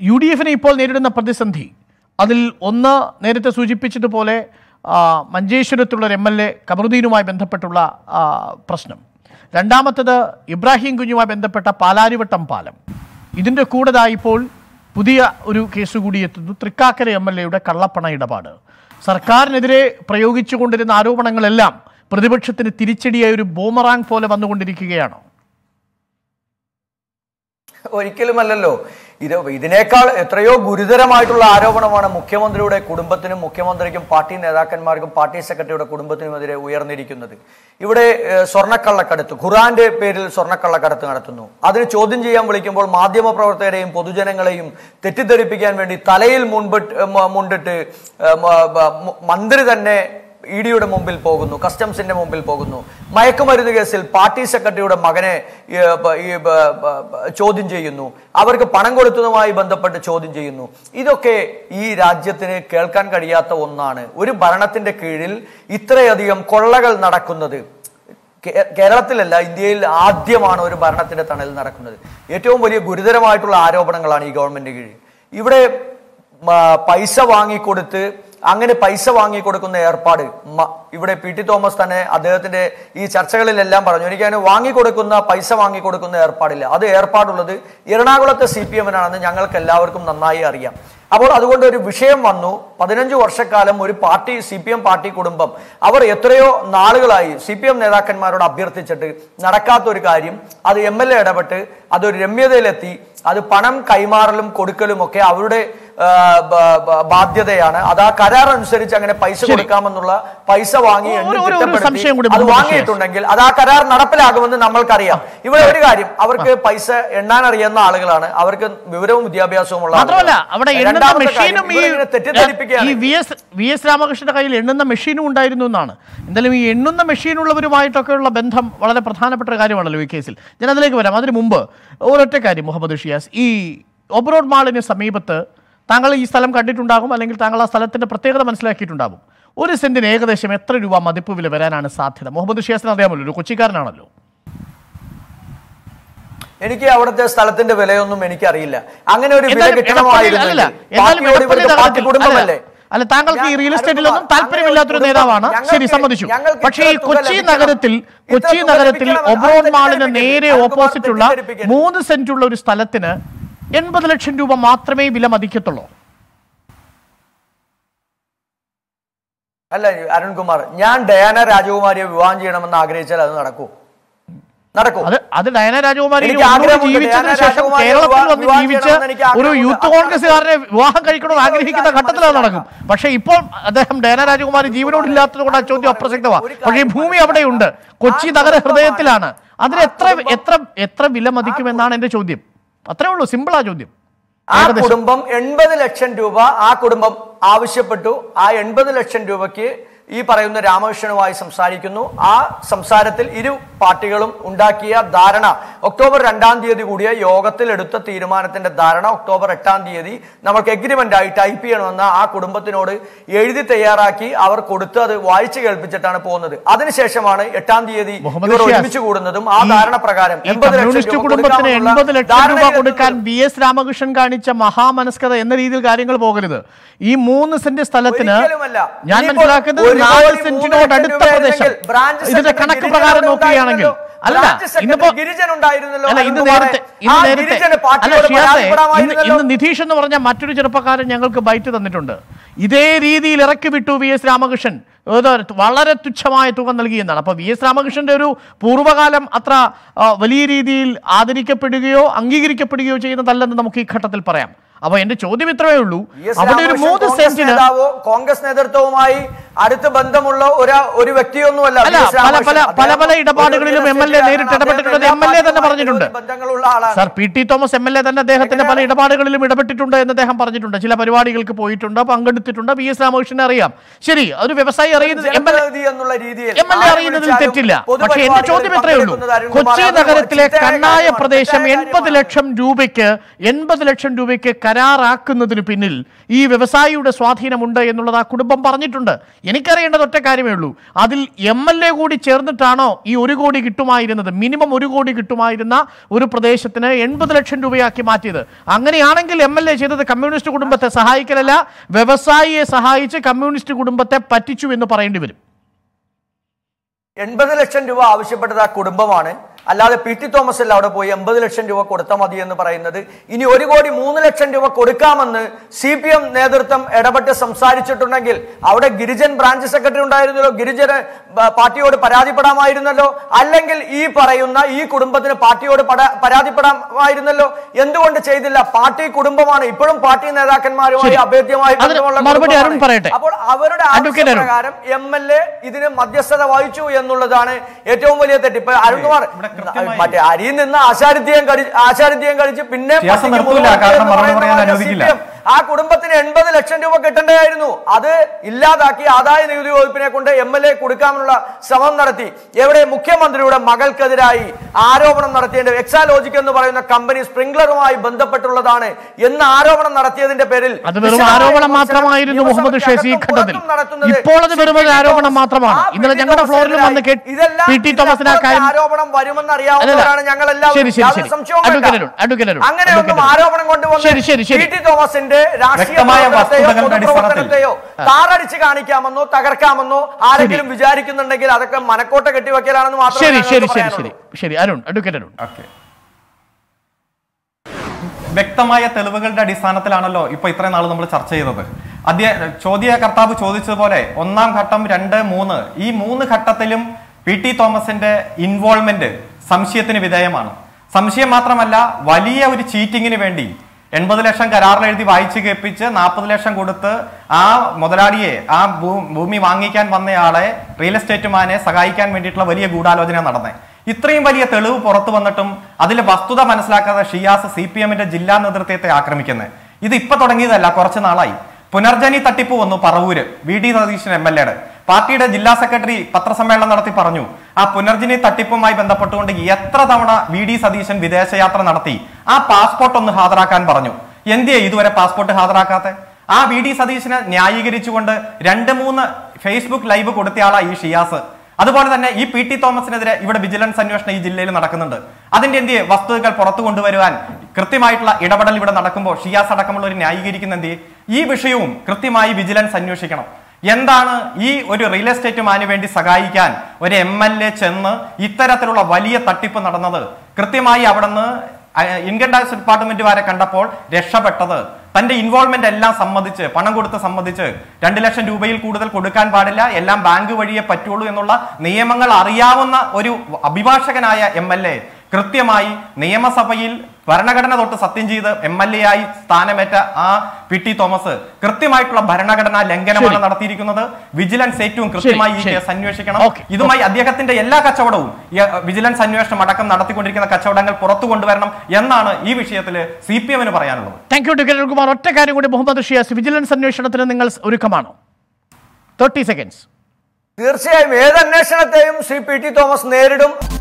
U D എഫിനെ ഇപ്പോൾ നേരിടുന്ന പ്രതിസന്ധി അതിൽ ഒന്ന് നേരത്തെ സൂചിപ്പിച്ചതുപോലെ ആ, മഞ്ചേശ്വരത്തുള്ള ഒരു എം എൽ എ കമറുദ്ദീനുമായി ബന്ധപ്പെട്ടുള്ള ആ, പ്രശ്നം രണ്ടാമത്തത് ഇബ്രാഹിം കുഞ്ഞുമായി ബന്ധപ്പെട്ട പാലാരിവട്ടം പാലം ഇതിൻ്റെ കൂടതായി ഇപ്പോൾ പുതിയ ഒരു കേസ് കൂടി എത്തുന്നു തൃക്കാക്കര എം എൽ എയുടെ കള്ളപ്പണ ഇടപാട് സർക്കാരിനെതിരെ പ്രയോഗിച്ചുകൊണ്ടിരുന്ന ആരോപണങ്ങളെല്ലാം പ്രതിപക്ഷത്തിന് തിരിച്ചടിയായ ഒരു ബോമറാങ് പോലെ വന്നുകൊണ്ടിരിക്കുകയാണോ ഒരിക്കലുമല്ലല്ലോ ഇത് ഇതിനേക്കാൾ എത്രയോ ഗുരുതരമായിട്ടുള്ള ആരോപണമാണ് മുഖ്യമന്ത്രിയുടെ കുടുംബത്തിനും മുഖ്യമന്ത്രിക്കും പാർട്ടി നേതാക്കന്മാർക്കും പാർട്ടി സെക്രട്ടറിയുടെ കുടുംബത്തിനുമെതിരെ ഉയർന്നിരിക്കുന്നത് ഇവിടെ ഏഹ്, സ്വർണ്ണക്കള്ളക്കടത്ത് ഖുറാന്റെ പേരിൽ സ്വർണ്ണക്കള്ളക്കടത്ത് നടത്തുന്നു അതിന് ചോദ്യം ചെയ്യാൻ വിളിക്കുമ്പോൾ മാധ്യമപ്രവർത്തകരെയും പൊതുജനങ്ങളെയും തെറ്റിദ്ധരിപ്പിക്കാൻ വേണ്ടി തലയിൽ മുൻപിട്ട് മ- മുണ്ടിട്ട് ഏഹ്, മ- മ- മന്ത്രി തന്നെ ഇ ഡിയുടെ മുമ്പിൽ പോകുന്നു കസ്റ്റംസിന്റെ മുമ്പിൽ പോകുന്നു മയക്കുമരുന്ന് കേസിൽ പാർട്ടി സെക്രട്ടറിയുടെ മകനെ ഈ, ബ- ഈ, ബ- ബ- ബ- ചോദ്യം ചെയ്യുന്നു അവർക്ക് പണം കൊടുത്തതുമായി ബന്ധപ്പെട്ട് ചോദ്യം ചെയ്യുന്നു ഇതൊക്കെ ഈ രാജ്യത്തിന് കേൾക്കാൻ കഴിയാത്ത ഒന്നാണ് ഒരു ഭരണത്തിന്റെ കീഴിൽ ഇത്രയധികം കൊള്ളകൾ നടക്കുന്നത് കേ- കേരളത്തിലല്ല ഇന്ത്യയിൽ ആദ്യമാണ് ഒരു ഭരണത്തിന്റെ തണലിൽ നടക്കുന്നത് ഏറ്റവും വലിയ ഗുരുതരമായിട്ടുള്ള ആരോപണങ്ങളാണ് ഈ ഗവൺമെന്റ് കീഴിൽ ഇവിടെ മ, പൈസ വാങ്ങിക്കൊടുത്ത് അങ്ങനെ പൈസ വാങ്ങിക്കൊടുക്കുന്ന ഏർപ്പാട് മ- ഇവിടെ പി ടി തോമസ് തന്നെ അദ്ദേഹത്തിന്റെ ഈ ചർച്ചകളിലെല്ലാം പറഞ്ഞു എനിക്ക് അതിന് വാങ്ങിക്കൊടുക്കുന്ന പൈസ വാങ്ങിക്കൊടുക്കുന്ന ഏർപ്പാടില്ല അത് ഏർപ്പാടുള്ളത് എറണാകുളത്തെ സി പി എമ്മിനാണെന്ന് ഞങ്ങൾക്ക് എല്ലാവർക്കും നന്നായി അറിയാം അപ്പോൾ അതുകൊണ്ട് ഒരു വിഷയം വന്നു പതിനഞ്ച് വർഷക്കാലം ഒരു party C P M party കുടുംബം അവർ എത്രയോ നാളുകളായി സി പി എം നേതാക്കന്മാരോട് അഭ്യർത്ഥിച്ചിട്ട് നടക്കാത്ത ഒരു കാര്യം അത് എം എൽ എ ഇടപെട്ട് അതൊരു രമ്യതയിലെത്തി അത് പണം കൈമാറലും കൊടുക്കലും ഒക്കെ അവരുടെ ആ, ബ- ബ- ബാധ്യതയാണ് അത് ആ കരാർ അനുസരിച്ച് അങ്ങനെ പൈസ കൊടുക്കാമെന്നുള്ള പൈസ വാങ്ങി ഒരു- എണ്ണി ഒരു- ഒരു തിട്ടപ്പെടുത്തി സംശയം കൂടി അത് മുഹമ്മദ് വാങ്ങിയിട്ടുണ്ടെങ്കിൽ അത് ആ കരാർ നടപ്പിലാകുമെന്ന് നമ്മൾക്കറിയാം ഇവിടെ ഒരു കാര്യം അവർക്ക് പൈസ എണ്ണാൻ അറിയുന്ന ആളുകളാണ് അവർക്ക് വിവരവും വിദ്യാഭ്യാസവും ഉള്ള മാത്രമല്ല ആളുകളാണ്. അവിടെ എണ്ണുന്ന രണ്ടാമത്തെ കാര്യം, മെഷീനും ഈ ഇവരിങ്ങനെ തെറ്റിദ്ധരിപ്പിക്കുകയാണ് ഈ വി എസ് വി എസ് രാമകൃഷ്ണന്റെ കയ്യിൽ എണ്ണുന്ന മെഷീനും ഉണ്ടായിരുന്നു എന്നാണ് എന്തായാലും ഈ എണ്ണുന്ന മെഷീനുള്ളവരുമായിട്ടൊക്കെയുള്ള ബന്ധം വളരെ പ്രധാനപ്പെട്ട ഒരു കാര്യമാണല്ലോ ഈ കേസിൽ ഞാൻ അതിലേക്ക് വരാം അതിന് മുമ്പ് ഒരൊറ്റ കാര്യം മുഹമ്മദ് ഷിയാസ് ഈ ഒബ്രോഡ് മാളിന് സമീപത്ത് താങ്കൾ ഈ സ്ഥലം കണ്ടിട്ടുണ്ടാകും അല്ലെങ്കിൽ താങ്കൾ ആ സ്ഥലത്തിന്റെ പ്രത്യേകത മനസ്സിലാക്കിയിട്ടുണ്ടാകും ഒരു സെന്റിന് ഏകദേശം എത്ര രൂപ മതിപ്പ് വില വരാനാണ് സാധ്യത മുഹമ്മദ് ഷിയാസിന് അറിയാമല്ലോ ഒരു കൊച്ചിക്കാരനാണല്ലോ എനിക്ക് അവിടുത്തെ സ്ഥലത്തിന്റെ വിലയൊന്നും എനിക്കറിയില്ല അങ്ങനെ ഒരു വില എന്നാലും എടപ്പള്ളി- അല്ലല്ല, കിട്ടണമായിരുന്നു എന്നാലും പാർട്ടിയോട് എടപ്പള്ളി ഇവർക്ക് പാർട്ടി നഗരത്തിൽ- കുടുംബമല്ലേ അല്ല, അല്ല താങ്കൾക്ക് ഈ ഞാൻ- റിയൽ എസ്റ്റേറ്റിലൊന്നും അരുൺകുമാർ, താല്പര്യമില്ലാത്തൊരു അങ്ങനെ ഒരു നേതാവാണ് കുടുംബം- ശരി ഞങ്ങൾക്ക് സമ്മതിച്ചു ഞങ്ങൾക്ക് പക്ഷേ ഈ ഇത്ര തുക കൊച്ചി ലഭിക്കണം. നഗരത്തിൽ ഇത്ര കൊച്ചി തുക നഗരത്തിൽ ലഭിക്കണം. ഒബ്രോൺ അത് മാളിന് തെറ്റിദ്ധരിപ്പിക്കരുത്. നേരെ അരുൺകുമാർ ഓപ്പോസിറ്റ് ഉള്ള തെറ്റിദ്ധരിപ്പിക്കരുത്. മൂന്ന് സെന്റുള്ള ഒരു സ്ഥലത്തിന് എൺപത് ലക്ഷം രൂപ മാത്രമേ വില മതിക്കത്തുള്ളൂ അല്ല അരുൺകുമാർ ഞാൻ ഡയാന രാജകുമാരിയെ വിവാഹം ചെയ്യണമെന്ന് ആഗ്രഹിച്ചാൽ അത് നടക്കൂ നടക്കൂ അത് അത് ഡയന രാജകുമാരി എനിക്ക് ഒന്നുകൂടി ആഗ്രഹമുണ്ട്. ജീവിച്ചതിന് ഡയന ശേഷം രാജകുമാരിയെ കേരളത്തിൽ വിവാഹം വന്ന് വിവാഹം ജീവിച്ച് ചെയ്യണമെന്ന് എനിക്ക് ഒരു ആഗ്രഹമുണ്ട്. യൂത്ത് കോൺഗ്രസ്സുകാരനെ വിവാഹം കഴിക്കണമെന്ന് ആഗ്രഹിക്കുന്ന ഘട്ടത്തിൽ അത് നടക്കും പക്ഷേ ഇപ്പോൾ അദ്ദേഹം ഡയന രാജകുമാരി ജീവനോടില്ലാത്തത് കൊണ്ട് ആ ചോദ്യം അപ്രസക്തമാണ് പക്ഷേ ഈ ഭൂമി അവിടെയുണ്ട് കൊച്ചി നഗര ഹൃദയത്തിലാണ് അതിന് എത്ര എത്ര എത്ര വില മതിക്കുമെന്നാണ് എന്റെ ചോദ്യം അത്രേ ഉള്ളൂ സിമ്പിളാ ചോദ്യം ആ ഏകദേശം. കുടുംബം എൺപത് ലക്ഷം രൂപ ആ കുടുംബം ആവശ്യപ്പെട്ടു ആ എൺപത് ലക്ഷം രൂപയ്ക്ക് ഈ പറയുന്ന രാമകൃഷ്ണനുമായി സംസാരിക്കുന്നു ആ സംസാരത്തിൽ ഇരു പാർട്ടികളും ഉണ്ടാക്കിയ ധാരണ ഒക്ടോബർ രണ്ടാം തീയതി കൂടിയ യോഗത്തിൽ എടുത്ത തീരുമാനത്തിന്റെ ധാരണ ഒക്ടോബർ എട്ടാം തീയതി നമുക്ക് എഗ്രിമെന്റ് ആയി ടൈപ്പ് ചെയ്യണമെന്ന് ആ കുടുംബത്തിനോട് എഴുതി തയ്യാറാക്കി അവർ കൊടുത്ത് അത് വായിച്ചു കേൾപ്പിച്ചിട്ടാണ് പോകുന്നത് അതിനുശേഷമാണ് എട്ടാം തീയതി മുഹമ്മദ് ഇവർ ഷിയാസ്, ഒരുമിച്ച് കൂടുന്നതും ആ ഈ- ധാരണ പ്രകാരം ഈ 80 ലക്ഷം കമ്മ്യൂണിസ്റ്റ് രൂപ കുടുംബത്തിന് കൊടുക്കാമെന്നുള്ള എൺപത് ലക്ഷം രൂപ ധാരണയിൽ കൊടുക്കാൻ എത്തുന്നത്. വി എസ് രാമകൃഷ്ണൻ കാണിച്ച മഹാമനസ്കത എന്ന രീതിയിൽ കാര്യങ്ങൾ പോകരുത് ഈ മൂന്ന് സെന്റ് സ്ഥലത്തിന് ഒരിക്കലുമല്ല. ഞാൻ ഇനിയിപ്പോൾ മനസ്സിലാക്കുന്നത് ഒരു നാല് കോടി സെന്റിനോട് മൂന്ന് അടുത്ത ലക്ഷം പ്രദേശം രൂപ ബ്രാഞ്ച് ഇതിന്റെ സെക്രട്ടറി കണക്ക് ഗിരിജൻ പ്രകാരം അവിടെ നോക്കുകയാണെങ്കിൽ ഉണ്ടായിരുന്നല്ലോ. അല്ല ബ്രാഞ്ച് സെക്രട്ടറി ഇന്നിപ്പോ ഗിരിജൻ ഉണ്ടായിരുന്നല്ലോ അല്ല ഇന്ന് അരുൺകുമാറെ. നേരത്തെ ആ ഇന്ന് നേരത്തെ ഗിരിജന് അല്ല പാർട്ടിയോട് ഷിയാസെ ഇന്ന് പരാതിപ്പെടാമായിരുന്നല്ലോ. ഇന്ന് നിതീഷ് എന്ന് പറഞ്ഞ മറ്റൊരു ചെറുപ്പക്കാരൻ ഞങ്ങൾക്ക് ബൈറ്റ് തന്നിട്ടുണ്ട് ഇതേ രീതിയിൽ ഇറക്കി വിട്ടു വി എസ് രാമകൃഷ്ണൻ ഏതോ വളരെ തുച്ഛമായ തുക നൽകിയെന്നാണ് അപ്പൊ വി എസ് രാമകൃഷ്ണന്റെ ഒരു പൂർവ്വകാലം അത്ര ആ, വലിയ രീതിയിൽ ആദരിക്കപ്പെടുകയോ അംഗീകരിക്കപ്പെടുകയോ ചെയ്യുന്നതല്ലെന്ന് നമുക്ക് ഈ ഘട്ടത്തിൽ പറയാം അപ്പൊ എന്റെ ചോദ്യം ഇത്രയേ ഉള്ളൂ വി എസ് അവിടെ ഒരു രാമകൃഷ്ണൻ മൂന്ന് കോൺഗ്രസ് സെന്റിന് നേതാവോ കോൺഗ്രസ് നേതൃത്വവുമായി അടുത്ത ബന്ധമുള്ള ഒരു ഒരു വ്യക്തിയൊന്നുമല്ല അല്ല, വി എസ് പല- രാമകൃഷ്ണൻ. പല- പല അദ്ദേഹം പല ഒരു ഇടപാടുകളിലും real M L A estate നേരിട്ട് ആണ്. ഇടപെട്ടിട്ടുണ്ട് അദ്ദേഹം എം എൽ എ തന്നെ എല്ലാ പറഞ്ഞിട്ടുണ്ട് പാർട്ടിയുമായും ബന്ധങ്ങളുള്ള ആളാണ് sir P T Thomas M L A തന്നെ അദ്ദേഹത്തിന്റെ പല ഇടപാടുകളിലും ഇടപെട്ടിട്ടുണ്ട് എന്ന് അദ്ദേഹം പറഞ്ഞിട്ടുണ്ട് ചില പരിപാടികൾക്ക് പോയിട്ടുണ്ട് പങ്കെടുത്തിട്ടുണ്ട് വി എസ് രാമകൃഷ്ണനെ അറിയാം ശരി ഒരു വ്യവസായി അറിയുന്നത് എം എൽ എ ജനപ്രതിനിധി എന്നുള്ള രീതിയിൽ എം എൽ എ ആരെ അറിയുന്നതിൽ വിളിച്ചാലും തെറ്റില്ല പക്ഷേ എന്റെ പൊതുപരിപാടികളിൽ ചോദ്യം ഇത്രയേ ഉള്ളൂ പങ്കെടുക്കുന്നത് അരുൺകുമാർ കൊച്ചി അത് നഗരത്തിലെ തെറ്റായ കണ്ണായ കാര്യമാണ്. പ്രദേശം തെറ്റായ എൺപത് കാര്യമാണ്. ലക്ഷം രൂപയ്ക്ക് എൺപത് ലക്ഷം രൂപയ്ക്ക് കരാറാക്കുന്നതിന് പിന്നിൽ ഈ വ്യവസായിയുടെ സ്വാധീനമുണ്ട് എന്നുള്ളത് ആ കുടുംബം പറഞ്ഞിട്ടുണ്ട് എനിക്കറിയേണ്ടത് ഒറ്റ കാര്യമേ ഉള്ളൂ അതിൽ എം എൽ എ കൂടി ചേർന്നിട്ടാണോ ഈ ഒരു കോടി കിട്ടുമായിരുന്നത് മിനിമം ഒരു കോടി കിട്ടുമായിരുന്ന ഒരു പ്രദേശത്തിന് എൺപത് ലക്ഷം രൂപയാക്കി മാറ്റിയത് അങ്ങനെയാണെങ്കിൽ എം എൽ എ ചെയ്തത് കമ്മ്യൂണിസ്റ്റ് കുടുംബത്തെ സഹായിക്കലല്ല വ്യവസായിയെ സഹായിച്ച് കമ്മ്യൂണിസ്റ്റ് കുടുംബത്തെ പറ്റിച്ചു എന്ന് പറയേണ്ടി വരും എൺപത് ലക്ഷം രൂപ ആവശ്യപ്പെട്ടത് ആ കുടുംബമാണ് അല്ലാതെ പി ടി തോമസ് അല്ല അവിടെ പോയി എൺപത് ലക്ഷം രൂപ കൊടുത്താൽ മതി എന്ന് പറയുന്നത് ഇനി ഒരു കോടി മൂന്ന് ലക്ഷം രൂപ കൊടുക്കാമെന്ന് സി പി എം നേതൃത്വം ഇടപെട്ട് സംസാരിച്ചിട്ടുണ്ടെങ്കിൽ അവിടെ ഗിരിജൻ ബ്രാഞ്ച് സെക്രട്ടറി ഉണ്ടായിരുന്നല്ലോ ഗിരിജന ബ- പാർട്ടിയോട് പരാതിപ്പെടാമായിരുന്നല്ലോ അല്ലെങ്കിൽ ഈ പറയുന്ന ഈ കുടുംബത്തിന് പാർട്ടിയോട് പരാ- പരാതിപ്പെടാമായിരുന്നല്ലോ എന്തുകൊണ്ട് ചെയ്തില്ല പാർട്ടി കുടുംബമാണ് ഇപ്പോഴും പാർട്ടി നേതാക്കന്മാരുമായി ശരി. അഭേദ്യമായി അതിന് ബന്ധമുള്ള മറുപടി അരുൺ കുടുംബമാണ്. പറയട്ടെ. അപ്പോൾ അവരുടെ അഡ്വക്കേറ്റ് അരുൺ. ആവശ്യപ്രകാരം എം എൽ എ ഇതിന് മധ്യസ്ഥത വഹിച്ചു എന്നുള്ളതാണ് ഏറ്റവും വലിയ തെറ്റ് ഇപ്പൊ അരുൺകുമാർ ഇവിടെ കൃത്യമായി- മറ്റേ അരിയിൽ നിന്ന് ആശാരിത്യം കഴിച്ച് ആശാരിത്യം കഴിച്ച് പിന്നെ സിയാസ് പട്ടിക്ക് നിർത്തൂല, മുറുകെ കാരണം എന്ന് മറുപടി പറയുന്ന പറയാൻ പോലെ അനുവദിക്കില്ല. CPM ആ കുടുംബത്തിന് എൺപത് ലക്ഷം രൂപ കിട്ടേണ്ടതായിരുന്നു അത് ഇല്ലാതാക്കി ആദായ നികുതി വകുപ്പിനെ കൊണ്ട് എം എൽ എ കൊടുക്കാനുള്ള ശ്രമം നടത്തി എവിടെ മുഖ്യമന്ത്രിയുടെ മകൾക്കെതിരായി ആരോപണം നടത്തിയതിന്റെ എക്സാലോജിക് എന്ന് പറയുന്ന കമ്പനി സ്പ്രിംഗ്ലറുമായി ബന്ധപ്പെട്ടുള്ളതാണ് എന്ന് ആരോപണം നടത്തിയതിന്റെ പേരിൽ അത് വെറും വിശദമായ ആരോപണം വിമർശനം മാത്രമായിരുന്നു മുഹമ്മദ് ഷേസി ഈ നിയമസഭയ്ക്കകത്തും ഘട്ടത്തിൽ പുറത്തും നടത്തുന്നത് ഇപ്പോൾ അത് വെറും ഒരു പി. ടി. ആരോപണം തോമസ് മാത്രമാണ് ആ ഇന്നലെ പി. ടി. ഞങ്ങളുടെ ഫ്ലോറിലും വന്ന് കേ- ഇതെല്ലാം പി ടി തോമസിന് ആ കാര്യം ആരോപണം വരുമെന്ന് അല്ലല്ല. അറിയാവുന്നവരാണ് ഞങ്ങൾ എല്ലാവരും ശരി, ശരി, യാതൊരു ശരി. സംശയവും അഡ്വക്കേറ്റ് വേണ്ട. അരുൺ, അഡ്വക്കേറ്റ് അരുൺ, അങ്ങനെ ഒന്നും അഡ്വക്കേറ്റ് അരുൺ. ആരോപണം കൊണ്ടുവന്ന് ശരി, ശരി, ശരി. പി. ടി. തോമസിന്റെ രാഷ്ട്രീയ വ്യക്തമായ പ്രവർത്തനത്തെയോ വസ്തുതകളുടെ പൊതുപ്രവർത്തനത്തെയോ താറടിച്ച് കാണിക്കാമെന്നോ തകർക്കാമെന്നോ ആരെങ്കിലും വിചാരിക്കുന്നുണ്ടെങ്കിൽ അതൊക്കെ മനക്കോട്ട കെട്ടിവെക്കലാണെന്ന് മാത്രമേ ശരി ഞങ്ങൾക്ക് ശരി ശരി ശരി പറയാനുള്ളൂ. ശരി അരുൺ അഡ്വക്കേറ്റ് അരുൺ ഓക്കെ വ്യക്തമായ തെളിവുകളുടെ അടിസ്ഥാനത്തിലാണല്ലോ ഇപ്പൊ ഇത്രയും നാൾ നമ്മൾ ചർച്ച ചെയ്തത് അധ്യ ചോദ്യകർത്താവ് ചോദിച്ചതുപോലെ ഒന്നാം ഘട്ടം രണ്ട് മൂന്ന് ഈ മൂന്ന് ഘട്ടത്തിലും പി ടി തോമസിന്റെ ഇൻവോൾവ്മെന്റ് സംശയത്തിന് വിധേയമാണ് സംശയം മാത്രമല്ല വലിയ ഒരു ചീറ്റിങ്ങിന് വേണ്ടി എൺപത് ലക്ഷം കരാറിൽ എഴുതി വായിച്ചു കേൾപ്പിച്ച് നാൽപ്പത് ലക്ഷം കൊടുത്ത് ആ മുതലാളിയെ ആ ഭൂ- ഭൂമി വാങ്ങിക്കാൻ വന്നയാളെ റിയൽ എസ്റ്റേറ്റുമാനെ സഹായിക്കാൻ വേണ്ടിയിട്ടുള്ള വലിയ ഗൂഢാലോചന നടന്നേ ഇത്രയും വലിയ തെളിവ് പുറത്തു വന്നിട്ടും അതിലെ വസ്തുത മനസ്സിലാക്കാതെ ഷിയാസ് സി പി എമ്മിന്റെ ജില്ലാ നേതൃത്വത്തെ ആക്രമിക്കുന്നത് ഇത് ഇപ്പൊ തുടങ്ങിയതല്ല കുറച്ച് നാളായി പുനർജനി തട്ടിപ്പ് വന്നു Paravur V D Satheesan M L എയുടെ പാർട്ടിയുടെ ജില്ലാ സെക്രട്ടറി പത്രസമ്മേളനം നടത്തി പറഞ്ഞു ആ പുനർജനി തട്ടിപ്പുമായി ബന്ധപ്പെട്ടുകൊണ്ട് എത്ര തവണ വി ഡി സതീശൻ വിദേശയാത്ര നടത്തി ആ പാസ്പോർട്ട് ഒന്ന് ഹാജരാക്കാൻ പറഞ്ഞു എന്തിയെ ഇതുവരെ പാസ്പോർട്ട് ഹാജരാക്കാത്തെ ആ വി ഡി സതീശനെ ന്യായീകരിച്ചുകൊണ്ട് രണ്ട് മൂന്ന് ഫേസ്ബുക്ക് ലൈവ് കൊടുത്തയാളാ ഈ ഷിയാസ് അതുപോലെ തന്നെ ഈ പി ടി തോമസിനെതിരെ ഇവിടെ വിജിലൻസ് അന്വേഷണം ഈ ജില്ലയിൽ നടക്കുന്നുണ്ട് അതിന്റെ എന്തിയെ വസ്തുതകൾ പുറത്തു കൊണ്ടുവരുവാൻ കൃത്യമായിട്ടുള്ള ഇടപെടൽ ഇവിടെ നടക്കുമ്പോൾ ഷിയാസ് അടക്കമുള്ളവർ ന്യായീകരിക്കുന്ന എന്തിയെ ഈ വിഷയവും കൃത്യമായി വിജിലൻസ് അന്വേഷിക്കണം എന്താണ് ഈ ഒരു റിയൽ എസ്റ്റേറ്റുമാന് വേണ്ടി സഹായിക്കാൻ ഒരു എം എൽ എ ചെന്ന് ഇത്തരത്തിലുള്ള വലിയ തട്ടിപ്പ് നടന്നത് കൃത്യമായി അവിടുന്ന് അഹ് ഇൻകം ടാക്സ് ഡിപ്പാർട്ട്മെന്റുകാരെ കണ്ടപ്പോൾ രക്ഷപ്പെട്ടത് തന്റെ ഇൻവോൾവ്മെന്റ് എല്ലാം സമ്മതിച്ച് പണം കൊടുത്ത് സമ്മതിച്ച് രണ്ട് ലക്ഷം രൂപയിൽ കൂടുതൽ കൊടുക്കാൻ പാടില്ല എല്ലാം ബാങ്ക് വഴിയേ പറ്റുള്ളൂ എന്നുള്ള നിയമങ്ങൾ അറിയാവുന്ന ഒരു അഭിഭാഷകനായ എം എൽ എ കൃത്യമായി നിയമസഭയിൽ ഭരണഘടന തൊട്ട് സത്യം ചെയ്ത് എം എൽ എ ആയി സ്ഥാനമേറ്റ ആ പി ടി തോമസ് കൃത്യമായിട്ടുള്ള ഭരണഘടനാ ലംഘനമാണ് ശരി. നടത്തിയിരിക്കുന്നത് വിജിലൻസ് ഏറ്റവും കൃത്യമായി ഈ ശരി. കേസ് അന്വേഷിക്കണം ഓക്കേ, ഇതുമായി അദ്ദേഹത്തിന്റെ എല്ലാ കച്ചവടവും ഈ, അഹ്, വിജിലൻസ് അന്വേഷണം അടക്കം നടത്തിക്കൊണ്ടിരിക്കുന്ന കച്ചവടങ്ങൾ പുറത്തു കൊണ്ടുവരണം എന്നാണ് ഈ വിഷയത്തിൽ സി പി എമ്മിന് പറയാനുള്ളത് താങ്ക് യു ടിക്കറ്റ് കുമാർ ഒറ്റ കാര്യം കൂടി മുഹമ്മദ് ഷിയാസ് വിജിലൻസ് അന്വേഷണത്തിന് നിങ്ങൾ ഒരുക്കമാണോ തേർട്ടി സെക്കൻഡ്സ് തീർച്ചയായും ഏത് അന്വേഷണത്തെയും ശ്രീ പി ടി തോമസ് നേരിടും